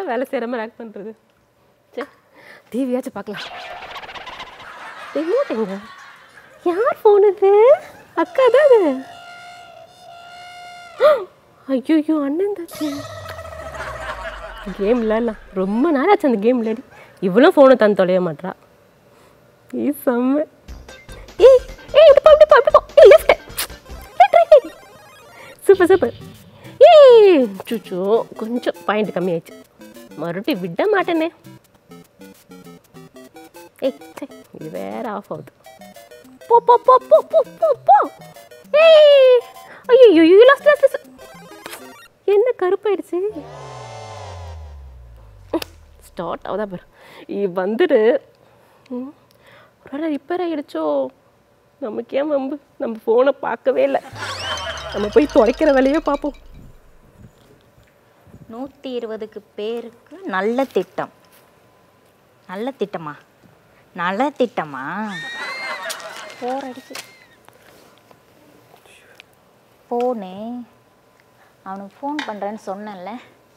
வேலை செய்கிற மாதிரி ஆக்ட் பண்ணுறது சே டிவியாச்சும் பார்க்கலாம் ரிமோட் எங்க யார் ஃபோன் இது அக்கா தான் அது ஐயோ அண்ணன் தாச்சு கேம் விளையாடலாம் ரொம்ப நாள் ஆச்சு அந்த கேம் விளையாடி இவ்வளோ ஃபோனை தந்து தொலைய மாட்றா ஈ செம்ம ஏய் ஏய் இப்படி போ இப்படி போ இப்படி போ ஏய் left right right super super ஏய் சுச்சோ கொஞ்சம் பாயிண்ட் கம்மியாயிடுச்சு மறுபடியும் விட மாட்டேனே ஏய் சே இது வேற ஆஃப் ஆகுது போ போ போ போ போ போ போ ஏய் ஐயோ யூ லாஸ்ட் லாஸ்ட் என்ன கருப்பாயிடுச்சு ஸ்டார்ட் ஆகுதா பாரு இது வந்துடு ம், ஒருவேளை ரிப்பேர் ஆகிடுச்சோ நமக்கு ஏன் வம்பு நம்ம ஃபோனை பார்க்கவே இல்லை நம்ம போய் துடைக்கிற வேலையே பார்ப்போம் நூற்றி இருபதுக்கு பேருக்கு நல்ல திட்டம் நல்ல திட்டமா நல்ல திட்டமா போர் அடிக்கு போனே அவனுக்கு ஃபோன் பண்ணுறேன்னு சொன்னேன்ல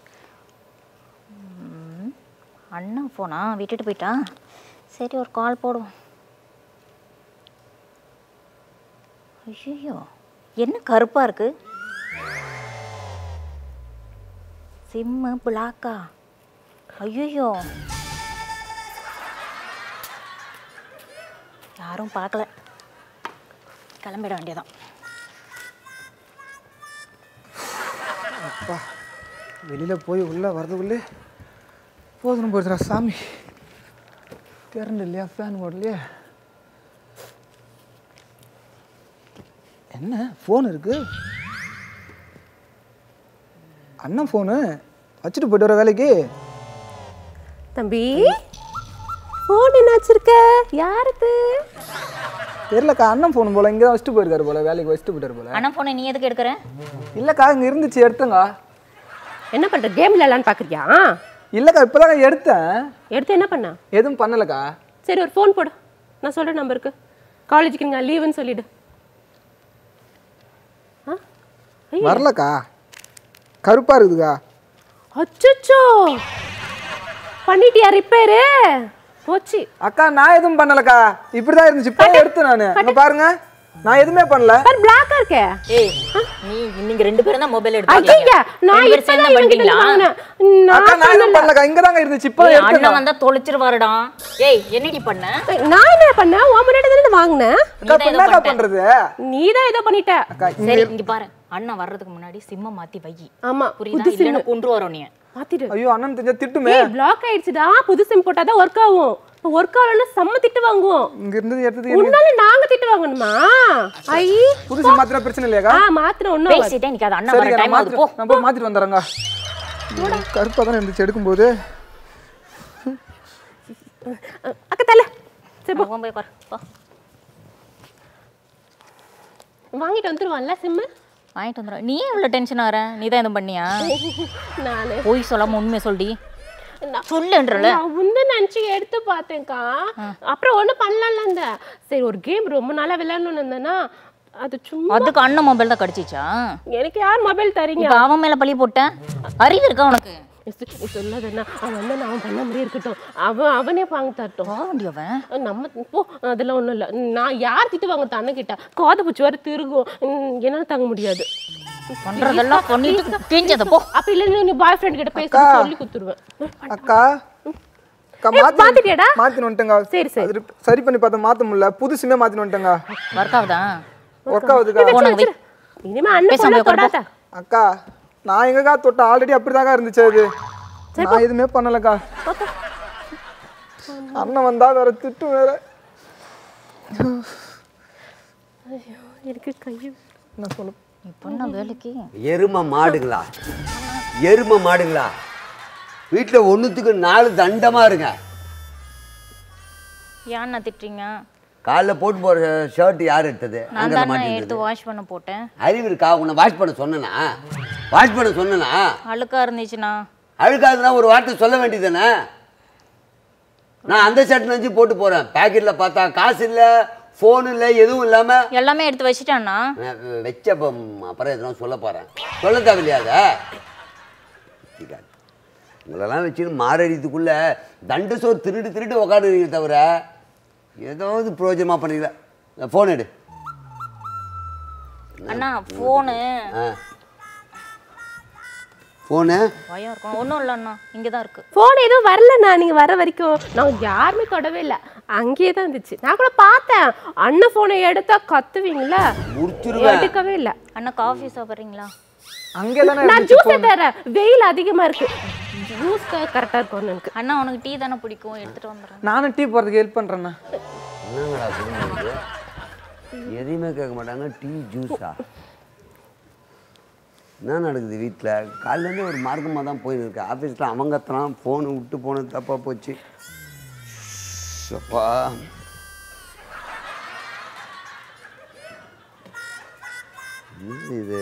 ம், அண்ணன் ஃபோனா விட்டுட்டு போயிட்டான் சரி ஒரு கால் போடுவோம் ஐயோ என்ன கருப்பாக இருக்கு சிம்மு பிளாக்கா ஐயோ யாரும் பார்க்கல கிளம்பிட வேண்டியதான் அப்பா வெளியில் போய் உள்ளே வரதுக்குள்ளே போதும் போயிடுறா சாமி திறந்து இல்லையா ஃபேன் ஓடலையே என்ன ஃபோன் இருக்கு அண்ணன் ஃபோனு வச்சுட்டு போயிட்டு வர வேலைக்கு தம்பி ஃபோன் என்ன வச்சிருக்க யாருக்கு தெரியலக்கா அண்ணன் ஃபோன் போல இங்கே தான் வச்சுட்டு போயிருக்காரு போல வேலைக்கு வச்சுட்டு போயிட்டாரு போல அண்ணன் ஃபோனை நீ எதுக்கு எடுக்கிற இல்லைக்கா இங்கே இருந்துச்சு எடுத்தேங்க என்ன பண்ற கேம் விளையாடலான்னு பார்க்குறியா இல்லைக்கா இப்போ எடுத்தேன் எடுத்து என்ன பண்ண எதுவும் பண்ணலக்கா சரி ஒரு ஃபோன் போடு நான் சொல்கிறேன் நம்பருக்கு காலேஜுக்கு நீங்கள் லீவுன்னு சொல்லிடு ஆ ஐயோ வரலக்கா கருப்பாக இருக்குதுக்கா அச்சோ பண்ணிட்டியா ரிப்பேரு போச்சு அக்கா நான் எதுவும் பண்ணலக்கா இப்படிதான் இருந்துச்சு இப்போ எடுத்தேன் நான் இங்க பாருங்க நான் எதுவுமே பண்ணல பாரு பிளாக்கா இருக்கே ஏய் நீ நீங்க ரெண்டு பேரும் தான் மொபைல் ஐயா நான் ரெண்டு பேரும் இப்பதான் சேர்ந்து இவன்கிட்ட பண்ணிட்டீங்களா வாங்கினேன். அக்கா நான் நான் எதுவும் பண்ணலக்கா இங்க தாங்க இருந்துச்சு இப்போ ஏய், எடுத்தேன் அண்ணன் வந்தா தொலைச்சிருவாருடா ஏய் என்னடி பண்ண நான் என்ன பண்ணேன் உன் முன்னாடி தானே வாங்கினேன் அக்கா இப்ப என்னக்கா பண்றது நீ தான் ஏதோ பண்ணிட்ட அக்கா இங்க சரி இங்க பாரு அண்ணன் வர்றதுக்கு முன்னாடி சிம்ம மாத்தி வை ஆமா புரியுதா புது சிம் இல்லைன்னா கொண்டு வரோம் நீ மாத்திடு ஐயோ அண்ணன் தெரிஞ்சா திட்டுமே ஏய் பிளாக் ஆயிடுச்சுடா புது சிம் போட்டாதான் ஒர்க் ஆகும் இப்போ ஒர்க் ஆகலன்னா செம்ம திட்டு வாங்குவோம் இங்க இருந்தது எடுத்தது எனக்கு உன்னால நாங்க திட்டு வாங்கணுமா ஐ புதுசு மாத்திர பிரச்சனை இல்லையாக்கா ஆ மாத்திரம் ஒண்ணும் ஆகாது. பேசிட்டே நிக்காத அண்ணன் வர சரிக்கா நான் டைம் ஆகுது போ மாத்திட்டு நான் போய் மாத்திட்டு வந்துடுறேங்க கருப்பாக தானே இருந்துச்சு எடுக்கும்போது அக்கா தல சரி போ போ போய் பாரு போ வாங்கிட்டு வந்துருவான்ல சிம்மு வாங்கிட்டு வந்துடும் நீ இவ்வளோ டென்ஷன் ஆகிற நீ தான் எதுவும் பண்ணியா நானு போய் சொல்லாம உண்மையை சொல்டி நான் சொல்லுன்றல நான் உந்து நினச்சி எடுத்து பார்த்தேன்க்கா அப்புறம் ஒன்றும் பண்ணலாம்ல இந்த சரி ஒரு கேம் ரொம்ப நாளா விளையாடணும்னு இருந்தேன்னா அது சும்மா அதுக்கு அண்ணன் மொபைல் தான் கடிச்சிச்சா எனக்கு யார் மொபைல் தரீங்க இப்போ அவன் மேல பழி போட்ட அறிவு இருக்கா உனக்கு நீ சொல்லாத என்ன அவன் வந்து அவன் பண்ண மாதிரி இருக்கட்டும் அவன் அவனே வாங்கி தரட்டும் பாவண்டி அவன் நம்ம போ அதெல்லாம் ஒன்றும் இல்லை நான் யார் திட்டு வாங்க அண்ணன் கிட்ட காது பூச்சி வர திருகும் ம், என்னால தாங்க முடியாது பண்றதெல்லாம் பண்ணிட்டு கிழிஞ்சத போ அப்ப இல்லை நீ பாய் ஃப்ரெண்ட் கிட்ட பேச சொல்லி கொடுத்துருவேன் அக்கா அக்கா ஏய், மாத்தி மாத்திட்டியாடா? மாத்தின்னு வந்துட்டேங்க சரி, சரி. அது சரி பண்ணி பார்த்தா மாத்த முடியல புதுசுமே மாத்தின்னு வந்துட்டேங்க ஒர்க் ஆகுதா ஒர்க் ஆகுதுக்கா போன வை இனிமே அண்ணன் பேசாம பொண்ணை உட்காரு, போ. தொடாத அக்கா நான் எங்கக்கா தொட்டேன் ஆல்ரெடி அப்படிதாக்கா இருந்துச்சு அது நான் எதுவுமே பண்ணலக்கா அண்ணன் வந்தா வேற திட்டு வேற எனக்கு கையை என்ன சொல்ல நீ பண்ண வேலைக்கு எருமை மாடுங்களா எருமை மாடுங்களா வீட்டில் ஒன்றுத்துக்கு நாலு தண்டமாக இருங்க ஏன்னா திட்டுறீங்க காலைல போட்டு போகிற ஷர்ட் யார் எடுத்தது நான் அங்கே தானே மாட்டேங்குது எடுத்து வாஷ் பண்ண போட்டேன் அறிவு இருக்கா உன்னை வாஷ் பண்ண சொன்னனா வாஷ் பண்ண சொன்னனா அழுக்கா இருந்துச்சுண்ணா அழுக்காதுன்னா ஒரு வார்த்தை சொல்ல வேண்டியதானே நான் அந்த ஷர்ட் நினச்சி போட்டு போகிறேன் பேக்கெட்டில் பார்த்தா காசு இல்லை ஃபோன் இல்லை எதுவும் இல்லாமல் எல்லாமே எடுத்து வச்சுட்டாண்ணா வச்ச அப்புறம் அப்புறம் எதுனா சொல்ல போகிறேன் சொல்ல தேவையில்லையா அதை உங்களெல்லாம் வச்சுன்னு மாரடித்துக்குள்ள தண்டு சோறு திருடு திருடு உக்காடுறீங்க தவிர ஏதாவது பிரயோஜனமாக பண்ணிக்கல ஃபோன் எடு அண்ணா ஃபோனு ஆ ஃபோனு பயம் இருக்கணும் ஒன்றும் இல்லை அண்ணா இங்கே தான் இருக்குது ஃபோன் எதுவும் வரலண்ணா நீங்கள் வர வரைக்கும் நான் யாருமே தொடவே இல்லை அங்கேயே தான் இருந்துச்சு நான் கூட பார்த்தேன் அண்ணன் ஃபோனை எடுத்தா கத்துவீங்களா முடிச்சிருவேன் எடுக்கவே இல்லை அண்ணா காஃபி சாப்பிட்றீங்களா அங்கே தானே நான் ஜூஸே தரேன் வெயில் அதிகமாக இருக்கு ஜூஸ் கரெக்டாக இருக்கும் எனக்கு அண்ணா உனக்கு டீ தானே பிடிக்கும் எடுத்துகிட்டு வந்துடுறேன் நானும் டீ போகிறதுக்கு ஹெல்ப் பண்ணுறேண்ணா என்னங்கடா சொல்லுங்க எதையுமே கேட்க மாட்டாங்க டீ ஜூஸா என்ன நடக்குது வீட்டில் காலையிலேருந்து ஒரு மார்க்கமாக தான் போயின்னு இருக்கு ஆஃபீஸில் அவங்க கத்துறான் ஃபோனு விட்டு போனது தப்பாக போச்சு அப்பா என்னது இது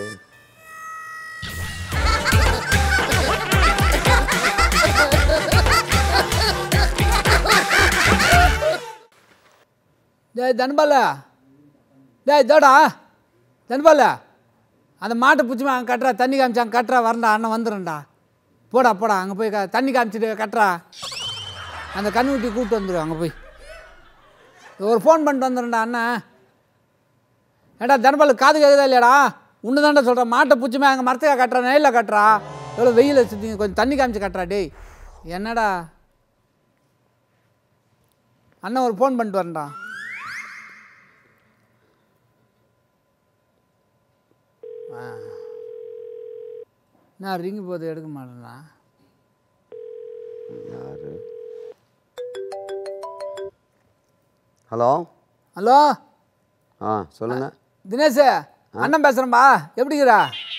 டேய் தன்பால டேய் இதோடா தன்பால அந்த மாட்டை பிடிச்சிமா அங்கே கட்டுறா தண்ணி காமிச்சு அங்கே கட்டுறா வரண்டா அண்ணன் வந்துடும்டா போடா போடா அங்கே போய் க- தண்ணி காமிச்சிட்டு கட்டுறா அந்த கண்ணுக்குட்டி கூப்பிட்டு வந்துடும் அங்கே போய் ஒரு ஃபோன் பண்ணிட்டு வந்துடும்டா அண்ணன் ஏடா தனபால் காது கேட்குதா இல்லையாடா உன்னு தான்டா சொல்கிறேன் மாட்டை பிடிச்சிமே அங்கே மரத்துக்கா கட்டுறா நெல்லில் கட்டுறா எவ்வளோ வெயில் சுற்றி கொஞ்சம் தண்ணி காமிச்சு கட்டுறா டேய் என்னடா அண்ணன் ஒரு ஃபோன் பண்ணிட்டு வரேன்டா ஆ. நான் ரிங்கு போது எடுக்க மாட்டேன்னா யாரு ஹலோ ஹலோ ஆ சொல்லுங்க தினேஷ் அண்ணன் பேசுகிறேன்பா எப்படிக்கிறா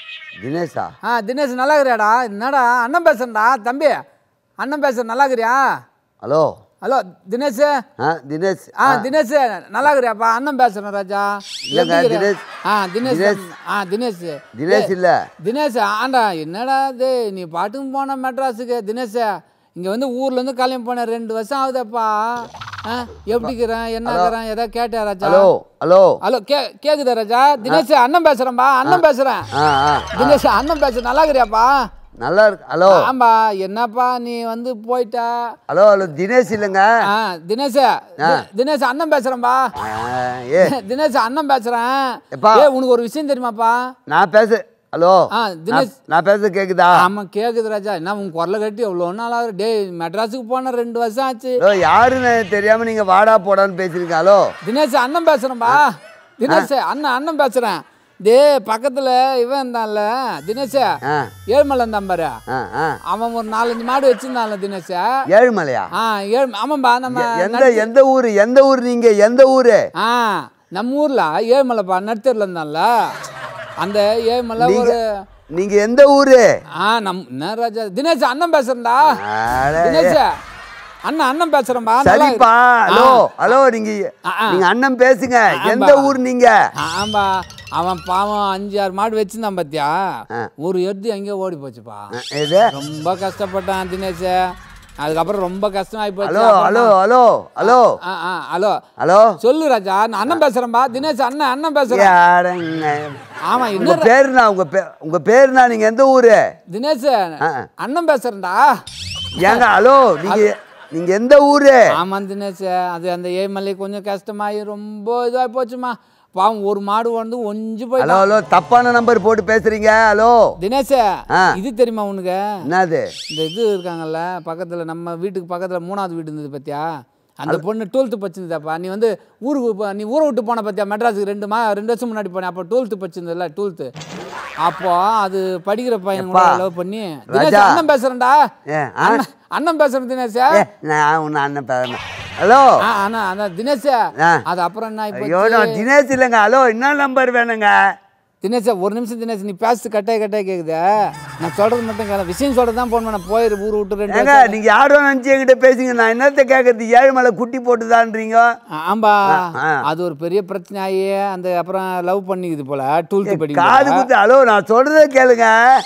தினேஷா ஆ தினேஷ் நல்லா இருக்கிறியாடா என்னடா அண்ணன் பேசுகிறேன்டா தம்பி அண்ணன் பேசுகிற நல்லா இருக்கிறியா ஹலோ ஹலோ தினேஷ் ஆ தினேஷ் ஆ தினேஷ் நல்லா இருக்கிறியாப்பா அண்ணன் பேசுகிறேன் ராஜா இல்லைங்க, எப்படி இருக்கிற? தினேஷ். ஆ தினேஷ் தினேஷ். ஆ தினேஷ் தினேஷ் இல்லை தினேஷ் ஆண்டா என்னடா இது நீ பாட்டுக்கும் போன மெட்ராஸுக்கு தினேஷ் இங்கே வந்து ஊர்லேருந்து கிளம்பி போனேன் ரெண்டு வருஷம் ஆகுதப்பா ஆ எப்படிக்கிறேன் என்னக்கிறேன் ஏதோ கேட்டேன் ராஜா ஹலோ ஹலோ ஹலோ கே கேக்குதா ராஜா தினேஷ் அண்ணன் பேசுகிறேன்பா அண்ணன் பேசுகிறேன் ஆ ஆ தினேஷ் அண்ணன் பேச நல்லா இருக்கிறியாப்பா நல்லா இருக்கு ஹலோ ஆம்பா என்னப்பா நீ வந்து போயிட்ட ஹலோ ஹலோ தினேஷ் இல்லைங்க ஆ தினேஷ் தி- தினேஷ் அண்ணன் பேசுகிறேன்பா ஆ, ஏ தினேஷ் அண்ணன் பேசுகிறேன் எப்பா? ஏ உனக்கு ஒரு விஷயம் தெரியுமாப்பா நான் பேச ஹலோ ஆ, தினேஷ். நான் நான் பேசுறது கேக்குதா ஆமாம் கேட்குது ராஜா என்ன உன் குரலை கட்டி எவ்வளோ நாள் ஆகுது டேய் மெட்ராஸுக்கு போன ரெண்டு வருஷம் ஆச்சு ஹலோ யாருன்னு தெரியாம நீங்க வாடா போடான்னு பேசுறீங்க ஹலோ தினேஷ் அண்ணன் பேசுகிறேன்பா தினேஷ் அண்ணன் அண்ணன் பேசுகிறேன் டே பக்கத்தில் இவன் இருந்தான்ல தினேஷ் ஆ ஏழ்மலை இருந்தான் பாரு ஆ ஆ அவன் ஒரு நாலஞ்சு மாடு வச்சிருந்தான்ல தினேஷ் ஏழுமலையா ஆ ஏழு ஆமாம்பா நம்ம எ- எந்த எந்த ஊரு எந்த ஊர் நீங்க எந்த ஊரு ஆ நம்ம ஊரில் ஏழுமலைப்பா நடுத்தரில் இருந்தான்ல அந்த ஏழுமலை நீங்க ஒரு நீங்க எந்த ஊரு ஆ நம் என்ன ராஜா தினேஷ் அண்ணன் பேசுறேன்டா அட, தினேஷ் அண்ணன் அண்ணன் பேசுறேன்பா நல்லா இரு. சரிப்பா ஹலோ ஆ. ஹலோ நீங்க ஆ, ஆ. நீங்க அண்ணன் பேசுங்க எந்த ஆம்பா. ஊர் நீங்க ஆம்பா அவன் பாவம் அஞ்சு ஆறு மாடு வச்சிருந்தான் பாத்தியா ஆ. ஒரு எருது எங்கேயோ ஓடி போச்சுப்பா அ, எது ரொம்ப கஷ்டப்பட்டான் தினேஷ் அதுக்கப்புறம் ரொம்ப கஷ்டமாயி போச்சு ஹலோ அப்புறம் ஹலோ ஹலோ ஹலோ ஆ ஆ ஹலோ ஹலோ சொல்லு ராஜா நான் அண்ணன் பேசுறேன்பா தினேஷ் அண்ணன் அண்ணன் பேசுறேன் யாருங்க ஆமா உங்க இன்னும் பேருனா உங்க பேர் உங்க பேருனா நீங்க எந்த ஊரு தினேஷ் ஆ. அண்ணன் பேசுறேன்டா ஏங்க ஹலோ நீங்க நீங்க எந்த ஊரு ஆமாம் தினேஷ் அது அந்த ஏமலை கொஞ்சம் கஷ்டமாயி ரொம்ப இதாகி போச்சுமா பாவம் ஒரு மாடு வந்து ஒஞ்சு போய் ஹலோ ஹலோ தப்பான நம்பர் போட்டு பேசுறீங்க ஹலோ தினேஷ் ஆ. இது தெரியுமா உனக்கு என்னது இந்த இது இருக்காங்கல்ல பக்கத்தில் நம்ம வீட்டுக்கு பக்கத்தில் மூணாவது வீடு இருந்தது பார்த்தியா அந்த பொண்ணு டுவெல்த்து படிச்சிருந்தாப்பா நீ வந்து ஊருக்கு போ- நீ ஊரை விட்டு போன பார்த்தியா மெட்ராஸுக்கு ரெண்டு மா ரெண்டு வருஷம் முன்னாடி போனேன் அப்போ டுவெல்த்து படிச்சிருந்தல டுவெல்த்து அப்போ அது படிக்கிற பையன் கூட எப்பா, லவ் பண்ணி தினேஷ் ராஜா. அண்ணன் பேசுறேன்டா ஏ, ஆ? அண்ணன் அண்ணன் பேசுறேன் தினேஷ் ஏ நான் உன்னை அண்ணன் பேசுறேன் ஹலோ ஆ அண்ணா அண்ணா தினேஷ் ஆ. அது அப்புறம் என்ன ஐயோ ஆயிப்போச்சு? நான் தினேஷ் இல்லைங்க ஹலோ என்ன நம்பர் வேணுங்க தினேஷ் ஒரு நிமிஷம் தினேஷ் நீ பேசு கட்டாய கட்டாய கேக்குது நான் சொல்றது மட்டும் கேள விஷயம் சொல்றது தான் போன் பண்ண போயிரு ஊர் விட்டு ரெண்டு ஏங்க வருஷம். நீங்க யாரோ நினைச்சு என்கிட்ட பேசுங்க நான் என்னத்த கேட்கறது ஏழுமலை குட்டி போட்டுதான்றீங்க ஆம்பா ஆ. அது ஒரு பெரிய பிரச்சனை ஆகி அந்த அப்புறம் லவ் பண்ணிக்குது போல டுவெல்த்து காது படிக்க குத்து ஹலோ நான் சொல்றத கேளுங்க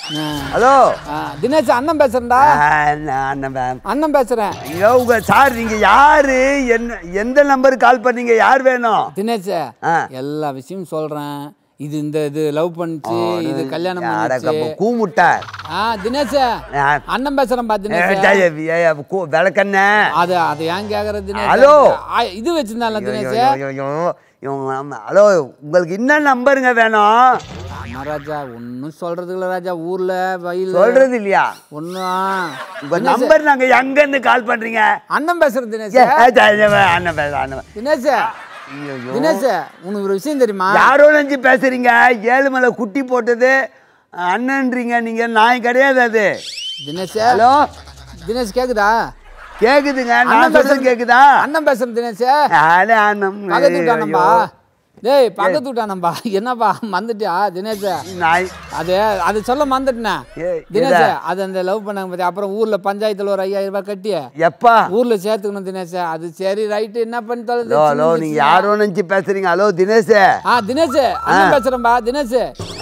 ஹலோ தினேஷ் அண்ணன் பேசுறேன்டா ஆ, நான் அண்ணன் பே- அண்ணன் பேசுறேன் ஐயோ உங்க சார் நீங்க யாரு என்ன எந்த நம்பருக்கு கால் பண்ணீங்க யார் வேணும் தினேஷ் ஆ. எல்லா விஷயமும் சொல்றேன் இது இந்த இது லவ் பண்ணிச்சு இது கல்யாணம் பண்ணிச்சு அடக்கப்ப கூமுட்டை ஆ தினேஷ் ஆ. அண்ணன் பேசுறேன்பா ஏ, தினேஷ் டேய், ஏ, ஏ, கூ- விளக்கண்ணே அது அது ஏன் கேக்குற தினேஷ் ஹலோ. ஆ, இது வச்சிருந்தான்ல ஐயோ, தினேஷ் ஐயோ, ஐயோ, ஐயோ. இவங்க நம்ம- ஹலோ உங்களுக்கு என்ன நம்பருங்க வேணும் ஆமா ராஜா ஒன்றும் சொல்றது இல்ல ராஜா ஊர்ல வயல் சொல்றது இல்லையா ஒன்றும் உங்க நம்பர் நாங்க எங்க இருந்து கால் பண்றீங்க அண்ணன் பேசுறேன் தினேஷ் ஏ, ஏ, டேய், டேய், அண்ணன் பேச அண்ணன் தினேஷ் ஐயோ, ஐயோ. தினேஷ் உனக்கு ஒரு விஷயம் தெரியுமா யாரோ நினைச்சு பேசுறீங்க ஏழுமலை குட்டி போட்டது அண்ணன்றீங்க நீங்க நாய் கிடையாது அது தினேஷ் ஹலோ தினேஷ் கேக்குதா கேக்குதுங்க நான் அண்ணன் சொல்றது பேசுறது கேக்குதா அண்ணன் பேசுறேன் தினேஷ் அட, அண்ணன். பக்கத்து விட்டானம்பா ஐயோ. டேய் பக்கத்து விட்டானம்பா என்னப்பா மறந்துட்டியா தினேஷ் நாய் அது அது சொல்ல மறந்துட்டேனே ஏய், தினேஷ் எதா? அது அந்த லவ் பண்ணாங்க பத்தி அப்புறம் ஊர்ல பஞ்சாயத்துல ஒரு ஐயாயிரம் ரூபாய் கட்டி எப்பா ஊர்ல சேர்த்துக்கணும் தினேஷ் அது சரி ரைட்டு என்ன பண்ணி தொலைது? ஹலோ ஹலோ சின்ன நீங்க விஷயம். யாரோ நினைச்சு பேசுறீங்க ஹலோ தினேஷ் ஆ தினேஷ் அண்ணன் பேசுறேன்பா தினேஷ்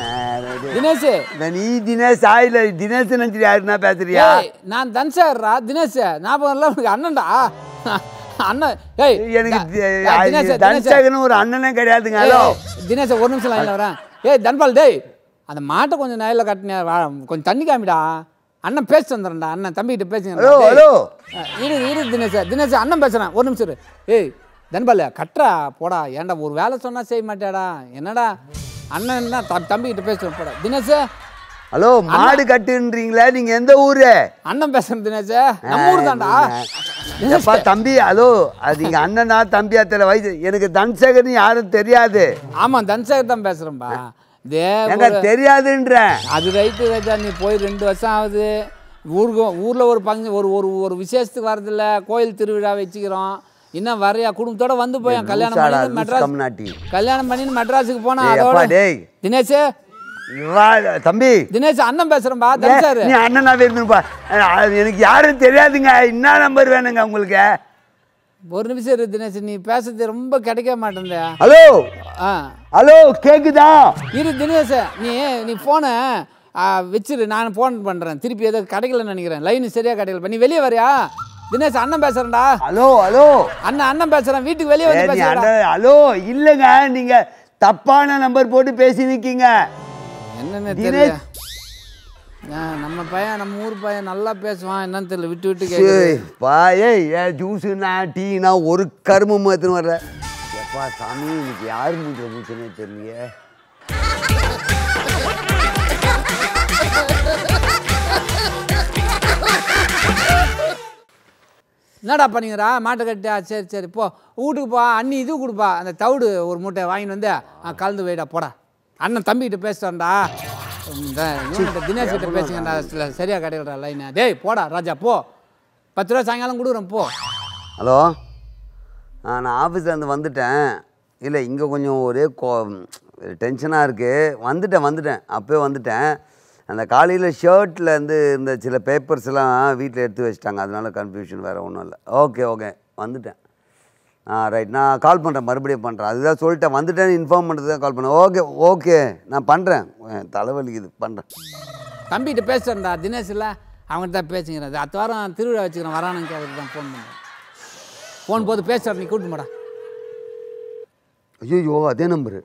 தினேஷ் நீ தினேஷ் ஆயில தினேஷ் நினைச்சு யாருன்னா பேசுறியா ஏய் நான் தன்சாகர்ரா தினேஷ் ஞாபகம் இல்லை உனக்கு அண்ணன்டா அண்ணன் ஏய் எனக்கு த- ஏய், தினேஷ் தினேஷ் தன்சேகன் ஒரு அண்ணனே கிடையாதுங்க ஹலோ ஏய், தினேஷ் ஒரு நிமிஷம் லைனில் வரேன் ஏய் தன்பால் டேய் அந்த மாட்டை கொஞ்சம் நேரில் கட்டின கொஞ்சம் தண்ணி காமிடா அண்ணன் பேச வந்துடுறேன்டா அண்ணன் தம்பிக்கிட்ட பேசுங்க ஹலோ ஹலோ இரு இரு தினேஷ் தினேஷ் அண்ணன் பேசுகிறேன் ஒரு நிமிஷம் இரு ஏய் தன்பால் கட்டுறா போடா ஏன்டா ஒரு வேலை சொன்னால் செய்ய மாட்டேடா என்னடா அண்ணன் என்ன த தம்பிக்கிட்ட பேசுகிறேன் போடா தினேஷ் ஹலோ மாடு கட்டுன்றீங்களே நீங்க எந்த ஊரு அண்ணன் பேசுகிறேன் தினேஷ் நம்ம ஊர் தான்டா எப்பா தம்பி ஹலோ அது நீங்க அண்ணனா தம்பியா தெரியல வயசு எனக்கு தன்சேகர்னு யாரும் தெரியாது ஆமாம் தன்சாகர் தான் பேசுகிறேன்பா இதே எங்க ஒரு- தெரியாதுன்றேன் அது ரைட்டு ராஜா நீ போய் ரெண்டு வருஷம் ஆகுது ஊருக்கு ஊரில் ஒரு பங்கு ஒரு ஒரு ஒரு விசேஷத்துக்கு வரதில்ல கோயில் திருவிழா வச்சுக்கிறோம் இன்னும் வரையா குடும்பத்தோட வந்து போய் கல்யாணம் லூசாடா, பண்ணி லூஸ் மெட்ராஸ் கம்நாட்டி. கல்யாணம் பண்ணி மெட்ராஸுக்கு போனா டேய், அதோட அப்பா, டேய். தினேஷ் வா, தம்பி தினேஷ் அண்ணன் பேசுறேன்பா தன்சார் நீ அண்ணனாவே இருந்துப்பா எனக்கு யாரும் தெரியாதுங்க என்ன நம்பர் வேணுங்க உங்களுக்கு ஒரு நிமிஷம் இரு தினேஷ் நீ பேசுறது ரொம்ப கிடைக்க மாட்டேங்க ஹலோ ஆ ஹலோ கேக்குதா இரு தினேஷ் நீ நீ ஃபோனை வச்சிரு நான் ஃபோன் பண்ணுறேன் திருப்பி எதோ கிடைக்கலன்னு நினைக்கிறேன் லைன் சரியாக கிடைக்கல நீ வெளியே வரியா தினேஷ் அண்ணன் பேசுறேன்டா ஹலோ ஹலோ அண்ணன் அண்ணன் பேசுறேன் வீட்டுக்கு வெளியே வந்து ஏய், நீ பேசுறேன் அண்ணன், ஹலோ இல்லைங்க நீங்க தப்பான நம்பர் போட்டு பேசி நிக்கீங்க என்னன்னு தினேஷ். தெரியல ஆ, நம்ம பையன் நம்ம ஊர் பையன் நல்லா பேசுவான் என்னன்னு தெரியல விட்டு விட்டு கேட்குது ஏய், பா ஏய் ஏன் ஜூஸுனா டீனா ஒரு கருமம் எடுத்துன்னு வரல எப்பா சாமி இன்னைக்கு யார் மூஞ்சில் மூச்சுனே தெரியலையே என்னடா பண்ணிக்கிறா மாட்டை கட்டியா சரி சரி போ வீட்டுக்கு போ அண்ணி இது கொடுப்பா அந்த தவிடு ஒரு மூட்டை வாங்கிட்டு வந்து ஆ, கலந்து வைடா போடா அண்ணன் தம்பிக்கிட்ட பேசுகிறேன்டா இந்த இவன்கிட்ட தினேஷ் கிட்ட பேசுங்கடா சில சரியாக கிடைக்கடா லைனு டேய் போடா ராஜா போ பத்து ரூபா சாயங்காலம் கொடுக்குறேன் போ ஹலோ ஆ நான் ஆஃபீஸ்லேருந்து வந்துட்டேன் இல்லை இங்கே கொஞ்சம் ஒரே கோ டென்ஷனாக இருக்குது வந்துட்டேன் வந்துட்டேன் அப்போயே வந்துட்டேன் அந்த காலையில் ஷர்ட்டில் இருந்து இந்த சில பேப்பர்ஸ் எல்லாம் வீட்டில் எடுத்து வச்சிட்டாங்க அதனால கன்ஃபியூஷன் வேறு ஒன்றும் இல்லை ஓகே ஓகே வந்துட்டேன் ஆ ரைட் நான் கால் பண்ணுறேன் மறுபடியும் பண்ணுறேன் அதுதான் சொல்லிட்டேன் வந்துட்டேன்னு இன்ஃபார்ம் பண்ணுறது தான் கால் பண்ணேன் ஓகே ஓகே நான் பண்ணுறேன் தலைவலிக்குது பண்ணுறேன் தம்பிகிட்ட பேசுகிறேன்டா தினேஷ் இல்லை அவங்ககிட்ட தான் பேசுங்கிறது அடுத்த வாரம் திருவிழா வச்சுக்கிறேன் வரானுன்னு கேட்குறது தான் ஃபோன் பண்ணேன் ஃபோன் போது பேசுகிறேன் நீ கூப்பிட்டு போடா ஐயோ அதே நம்பரு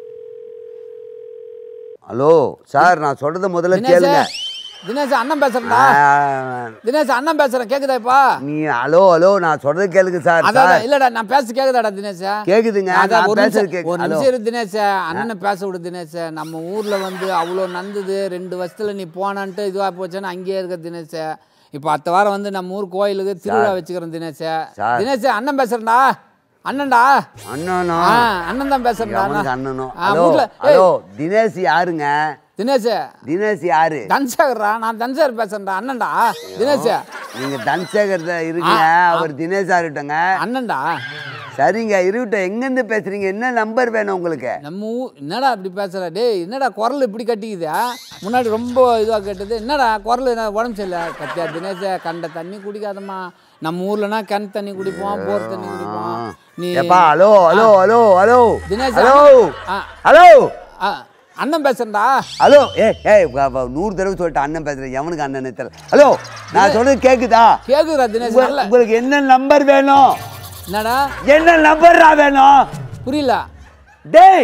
ஹலோ சார் நான் சொல்கிறத முதல்ல கேளுங்க தினேஷ் தினேஷ் அண்ணன் பேசுகிறேன்டா ஆ, தினேஷ் அண்ணன் பேசுகிறேன் கேட்குதாப்பா நீ ஹலோ ஹலோ நான் சொல்றது கேளுங்க சார் அதான் சார் இல்லடா நான் பேச கேக்குதாடா தினேஷ் கேக்குதுங்க, அதான் நான் ஒரு பேசுறது நிமிஷம் கேக்கு- ஒரு ஹலோ. நிமிஷம் இரு தினேஷ் அண்ணனை பேச விடு தினேஷ் நம்ம ஊர்ல வந்து அவ்வளோ நந்தது ரெண்டு வருஷத்துல நீ போனான்ட்டு இதுவா போச்சுன்னு அங்கேயே இருக்க தினேஷ் இப்போ அடுத்த வாரம் வந்து நம்ம ஊர் கோயிலுக்கு திருவிழா வச்சுக்கிறோம் தினேஷ் சார். தினேஷ் அண்ணன் பேசுறேன்டா அண்ணன்டா அண்ணனோ ஆ அண்ணன் தான் பேசுறேன்டா அவனுக்கு அண்ணனோ ஆ, ஹலோ வீட்ல- ஏய், ஹலோ தினேஷ் யாருங்க தினேஷ் தினேஷ் யாரு தன்சாகர்ரா நான் தன்சாகர் பேசுறேன்டா அண்ணன்டா தினேஷ் நீங்க தன்சேகர் தான் இருக்கீங்க அவர் தினேஷ் இருக்கட்டுங்க அண்ணன்டா சரிங்க இருக்கட்டும் எங்கேருந்து பேசுறீங்க என்ன நம்பர் வேணும் உங்களுக்கு நம்ம ஊ என்னடா இப்படி பேசுற டேய் என்னடா குரல் இப்படி கட்டிக்குதா முன்னாடி ரொம்ப இதுவாக கேட்டது என்னடா குரல் என்ன உடம்பு சரியில்லை கத்தியா தினேஷ கண்ட தண்ணி குடிக்காதம்மா நம்ம ஊர்லனா கிணத்து தண்ணி குடிப்போம் போர் தண்ணி குடிப்போம் நீ எப்பா hello hello hello hello Dinesh hello ஆ. ஹலோ ஆ, அண்ணன் பேசுறேன்டா ஹலோ ஏ ஏய் வ- வ- நூறு தடவை சொல்லிட்டு அண்ணன் பேசுறேன் எவனுக்கு அண்ணன் தெரியல ஹலோ நான் சொல்றது கேக்குதா கேக்குதுடா தினேஷ் உங்க- நல்ல உங்களுக்கு என்ன நம்பர் வேணும் என்னடா என்ன நம்பர்ரா வேணும் புரியல டேய்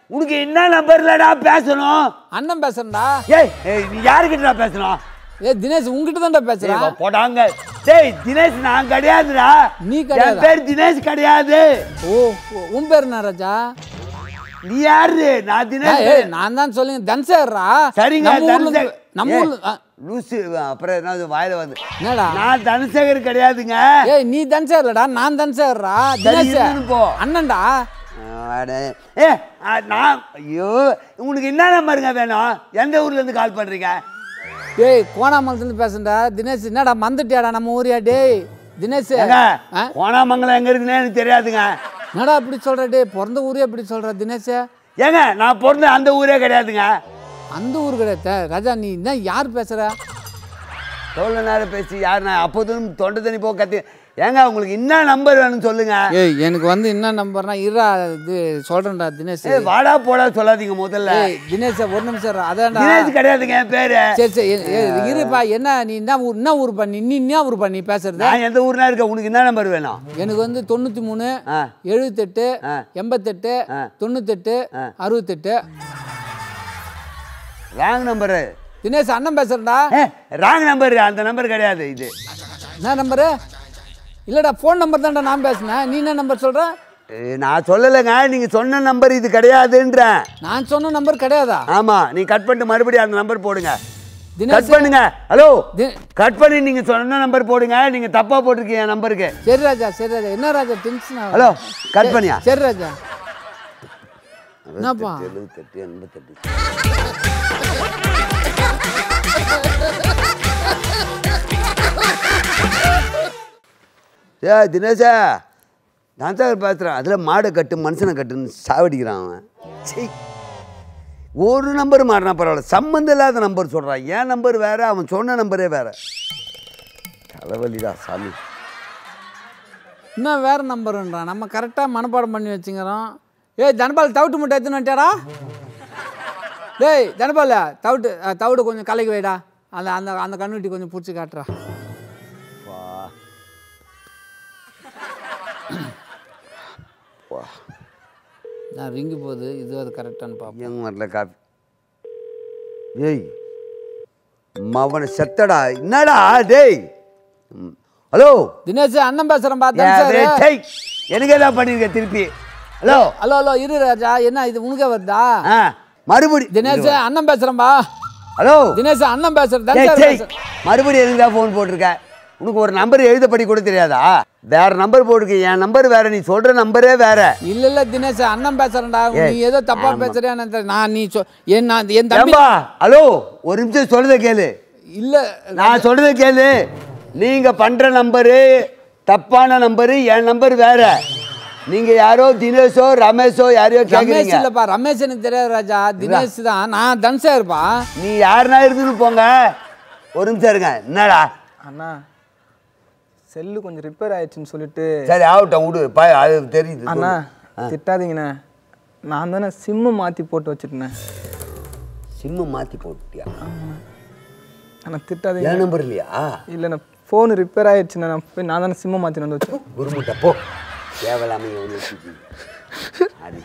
உனக்கு என்ன நம்பர்லடா பேசணும் அண்ணன் பேசுறேன்டா ஏய் ஏய், நீ யாருக்கிட்டடா பேசணும் ஏ தினேஷ் உங்ககிட்ட தான்டா ஏய், பேசுறேன் வா, போடாங்க டேய் தினேஷ் நான் கிடையாதுடா நீ கிடையாதா? என் பேர் தினேஷ் கிடையாது ஓ ஓ, உன் பேர் என்ன ராஜா நீ யாரு நான் தினேஷ் ஏய் நான் தான் சொல்லுங்க தன்சேர்ரா சரிங்க நம்ம ஊர்ல தனசே- இருந்து- நம்ம ஏய், ஊர்ல ஆ, லூசு அப்புறம் என்ன வாயில வந்து என்னடா நான் தனசேகர் கிடையாதுங்க ஏய் நீ தன்சேர்லடா நான் தன்சேர்ரா தினேஷ் இருந்துன்னு போ. அண்ணன்டா அட, ஏ ஆ, நான் ஐயோ உங்களுக்கு என்ன நம்பருங்க வேணும் எந்த ஊர்ல இருந்து கால் பண்றீங்க டேய் கோணாமலத்துலேருந்து பேசுறா தினேஷ் என்னடா மந்துட்டியாடா நம்ம ஊரியா டேய் தினேஷ் ஏங்க ஆ? கோணாமங்கலம் எங்க இருக்குன்னு எனக்கு தெரியாதுங்க என்னடா இப்படி சொல்ற டேய் பிறந்த ஊரே இப்படி சொல்ற தினேஷ் ஏங்க நான் பிறந்த அந்த ஊரே கிடையாதுங்க அந்த ஊர் கிடையாது ராஜா நீ என்ன யார் பேசுற எவ்வளோ நேரம் பேசி யார் நான் அப்போதும் தொண்டை தண்ணி போக கத்தி ஏங்க உங்களுக்கு என்ன நம்பர் வேணும்னு சொல்லுங்க ஏய் எனக்கு வந்து என்ன நம்பர்னா இருடா இது சொல்றேன்டா தினேஷ் ஏய் வாடா போடா சொல்லாதீங்க முதல்ல ஏய் தினேஷ் ஒரு நிமிஷம் இரு. அதான்டா தினேஷ் கிடையாதுங்க என் பேரு சரி சரி ஏ- ஏய், இருப்பா என்ன நீ என்ன ஊர் என்ன ஊர் பண்ணி நீ என்ன ஊர் பண்ணி பேசுறது நான் எந்த ஊர்னா இருக்க உனக்கு என்ன நம்பர் வேணும் எனக்கு வந்து தொண்ணூற்றி மூணு ஆ. எழுபத்தெட்டு ஆ. எண்பத்தெட்டு ஆ. தொண்ணூத்தெட்டு அறுபத்தெட்டு ராங் நம்பரு தினேஷ் அண்ணன் பேசுறேன்டா ஏ ராங் நம்பர் அந்த நம்பர் கிடையாது இது என்ன நம்பரு இல்லைடா ஃபோன் நம்பர் தான்டா நான் பேசினேன் நீ என்ன நம்பர் சொல்ற ஏய், நான் சொல்லலைங்க நீங்க சொன்ன நம்பர் இது கிடையாதுன்றேன் நான் சொன்ன நம்பர் கிடையாதா ஆமா நீ கட் பண்ணிட்டு மறுபடியும் அந்த நம்பர் போடுங்க தினேஷ் கட் பண்ணுங்க ஹலோ தி- கட் பண்ணி நீங்க சொன்ன நம்பர் போடுங்க நீங்க தப்பா போட்டிருக்கீங்க என் நம்பருக்கு சரி ராஜா சரி ராஜா என்ன ராஜா டென்ஷன் ஹலோ கட் பண்ணியா சரி ராஜா என்னப்பா எழுபத்தெட்டு எண்பத்தெட்டு ஏ தினேஷா நான் தான் பேசுகிறேன் அதில் மாடை கட்டு மனுஷனை கட்டுன்னு சாவடிக்கிறான் அவன் சீ ஒரு நம்பர் மாறினா பரவாயில்ல சம்மந்தம் இல்லாத நம்பர் சொல்கிறான் என் நம்பர் வேற அவன் சொன்ன நம்பரே வேற தலைவலிடா சாமி இன்னும் வேற நம்பருன்றான் நம்ம கரெக்டாக மனப்பாடம் பண்ணி வச்சுக்கிறோம் ஏய் தனபால் தவிட்டு முட்டை எடுத்துன்னு வந்துட்டாரா டேய் தனபால் தவிட்டு அஹ், தவிடு கொஞ்சம் கலக்கி வைடா அந்த அந்த அந்த கண்ணுட்டி கொஞ்சம் பிடிச்சி காட்டுறா வா வா நான் ரிங்கு போகுது இது அது கரெக்டானு பார்ப்போம் எங்க வரல காப்பி ஏய் மவனை செத்தடா என்னடா டேய் ம். ஹலோ தினேஷ் அண்ணன் பேசுகிறேன் ஏ, பார்த்தேன் சார் டேய், டேய், எனக்கு ஏதாவது பண்ணிருக்க திருப்பி ஹலோ ஹலோ ஹலோ இரு ராஜா என்ன இது உனக்கே வருதா ஆ மறுபடி தினேஷ் அண்ணன் பேசுகிறேன்பா ஹலோ தினேஷ் அண்ணன் பேசுகிறேன் டேய், தான் டேய், பேசுகிறேன் மறுபடியும் எதுக்கு தான் ஃபோன் போட்டிருக்க உனக்கு ஒரு நம்பர் எழுதப்படி கூட தெரியாதா வேற நம்பர் போட்டிருக்க என் நம்பர் வேற நீ சொல்ற நம்பரே வேற இல்ல இல்ல தினேஷ் அண்ணன் பேசுறேன்டா நீ ஏய், ஏதோ தப்பா ஆமா. பேசுறியான்னு தெரியல. நான் நீ சொ என் நான் என் தம்பி ஏம்பா ஹலோ ஒரு நிமிஷம் சொல்றத கேளு இல்ல நான் சொல்றத கேளு நீங்க பண்ற நம்பரு தப்பான நம்பரு என் நம்பர் வேற நீங்க யாரோ தினேஷோ ரமேஷோ யாரையோ ரமேஷ் கேக்குறீங்க இல்லப்பா ரமேஷ் எனக்கு தெரியாது ராஜா தினேஷ் தான் நான் தன்சேர்ப்பா நீ யாருனா இருந்துன்னு போங்க ஒரு நிமிஷம் இருங்க என்னடா அண்ணா செல்லு கொஞ்சம் ரிப்பேர் ஆயிடுச்சுன்னு சொல்லிட்டு சரி ஆகட்டும் விடு பா அது தெரியுது அண்ணா சொல்லு. திட்டாதீங்கண்ணே நான் தானே சிம்மு மாற்றி போட்டு வச்சுட்டேண்ணே சிம்மு மாத்தி போட்டியா அண்ணா திட்டாதீங்க என் நம்பர் இல்லையா இல்லைண்ணா ஃபோன் ரிப்பேர் ஆயிடுச்சுண்ணே நான் போய் நான் தானே சிம்மு மாற்றி வந்து வச்சேன் குருமுட்டை போ தேவையில்லாம எவனையும் அடி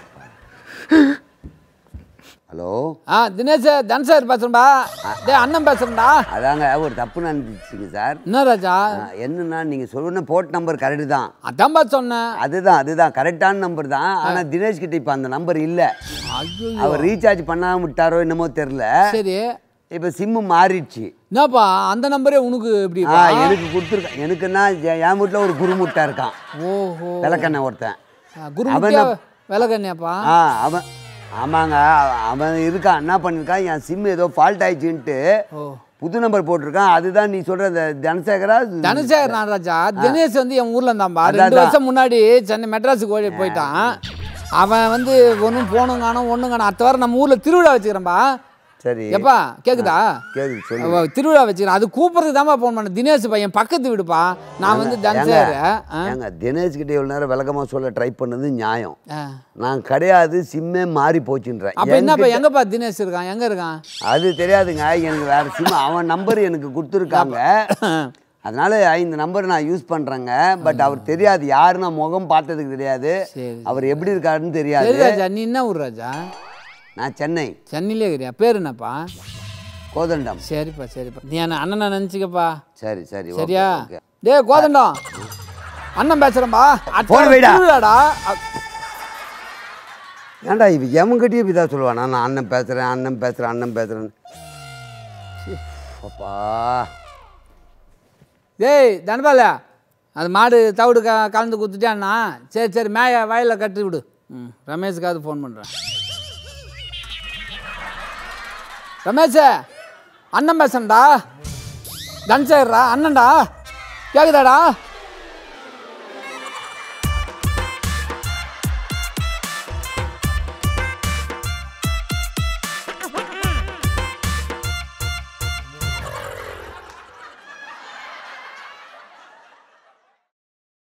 ஹலோ ஆ தினேஷ் தன்சேர் பேசுறேன்பா டேய் அண்ணன் பேசுறேன்டா அதாங்க ஒரு தப்பு நடந்துச்சுங்க சார் என்ன ராஜா ஆ, என்னன்னா நீங்கள் சொன்ன போர்ட் நம்பர் கரெக்டு தான் அதான்பா சொன்னேன் அதுதான் அதுதான் கரெக்டான நம்பர் தான் ஆனால் தினேஷ் கிட்ட இப்போ அந்த நம்பர் இல்லை ஐயோ அவர் ரீசார்ஜ் பண்ணாம விட்டாரோ என்னமோ தெரில சரி இப்போ சிம்மு மாறிடுச்சு என்னப்பா அந்த நம்பரே உனக்கு எப்படி ஆ எனக்கு கொடுத்துருக்கேன் எனக்குன்னா என் என் வீட்டில் ஒரு குருமுட்டை இருக்கான் ஓஹோ விளக்கண்ண ஒருத்தன் குருமுட்டியா விலகண்ணியாப்பா ஆ அவன் ஆமாங்க அவ- அவன் இருக்கான் என்ன பண்ணியிருக்கான் என் சிம் ஏதோ ஃபால்ட் ஆயிடுச்சுன்ட்டு ஓ புது நம்பர் போட்டிருக்கான் அதுதான் நீ சொல்ற இந்த தனசேகரா தனசேகர் நான் ராஜா தினேஷ் வந்து என் ஊர்ல இருந்தான்பா அதான், ரெண்டு அதான். வருஷம் முன்னாடி சென்னை மெட்ராஸுக்கு ஓடி போயிட்டான் அவன் வந்து ஒன்றும் போகணும் காணும் ஒன்றும் காணும் அத்த வாரம் நம்ம ஊர்ல திருவிழா வச்சுக்கிறேன்பா சரி எப்பா கேக்குதா கேக்குது சொல்லு அவ திருவிழா வச்சுக்கிறேன் அது கூப்பிட்றதுக்கு தான்ப்பா ஃபோன் பண்ணேன் தினேஷ் பையன் பக்கத்து வீடுப்பா நான் வந்து தனசேகர் ஆ, ஏங்க தினேஷ் கிட்ட இவ்வளோ நேரம் விளக்கமாக சொல்ல ட்ரை பண்ணது நியாயம் ஆ. நான் கிடையாது சிம்மே மாறி போச்சுன்றேன் அப்ப என்னப்பா என்கிட்ட- எங்கப்பா தினேஷ் இருக்கான் எங்க இருக்கான் அது தெரியாதுங்க எனக்கு வேற சிம் அவன் நம்பர் எனக்கு கொடுத்துருக்காங்க அதனால இந்த நம்பர் நான் யூஸ் பண்றேங்க பட் அவர் தெரியாது யாரு நான் முகம் பார்த்ததுக்கு தெரியாது சரி. அவர் எப்படி இருக்காருன்னு தெரியாது சரி ராஜா நீ என்ன ஊர் ராஜா நான் சென்னை சென்னையிலே இருக்கிறியா பேர் என்னப்பா கோதண்டம் சரிப்பா சரிப்பா நீ என்ன அண்ணனை நினச்சிக்கப்பா சரி சரி ஓகே, சரியா ஓகே. டேய் கோதண்டம் அண்ணன் பேசுகிறேன்பா Phone வைடா. திருவிழாடா ஏன்டா இவ எவங்கிட்டயே இப்படி தான் சொல்லுவான் நான் அண்ணன் பேசுகிறேன் அண்ணன் பேசுகிறேன் அண்ணன் பேசுகிறேன் அப்பா டேய் தனபால அது மாடு தவிடு க கலந்து கொடுத்துட்டான்னா சரி சரி மேய வயலில் கட்டி விடு ம் ரமேஷுக்காவது ஃபோன் பண்ணுறேன் ரமேஷ் அண்ணன் பேசுறேன்டா தன்சேகர்ரா அண்ணன்டா கேக்குதாடா